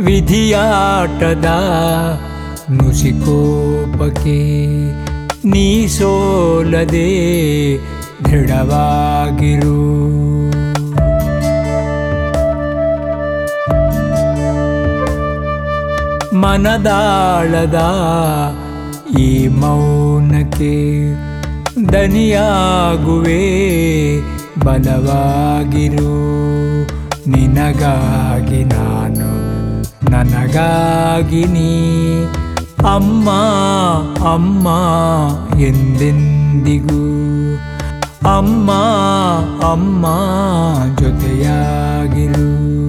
ವಿಧಿಯಾಟದ ನುಸಿಕೋಪಕ್ಕೆ ನೀ ಸೋಲದೆ ದೃಢವಾಗಿರು ಮನದಾಳದ ಈ ಮೌನಕ್ಕೆ ದನಿಯಾಗುವೆ ಬಲವಾಗಿರು ನಿನಗಾಗಿ ನಾನು ನನಗಾಗಿ ನೀ ಅಮ್ಮ ಅಮ್ಮ ಎಂದೆಂದಿಗೂ ಅಮ್ಮ ಅಮ್ಮ ಜೊತೆಯಾಗಿರು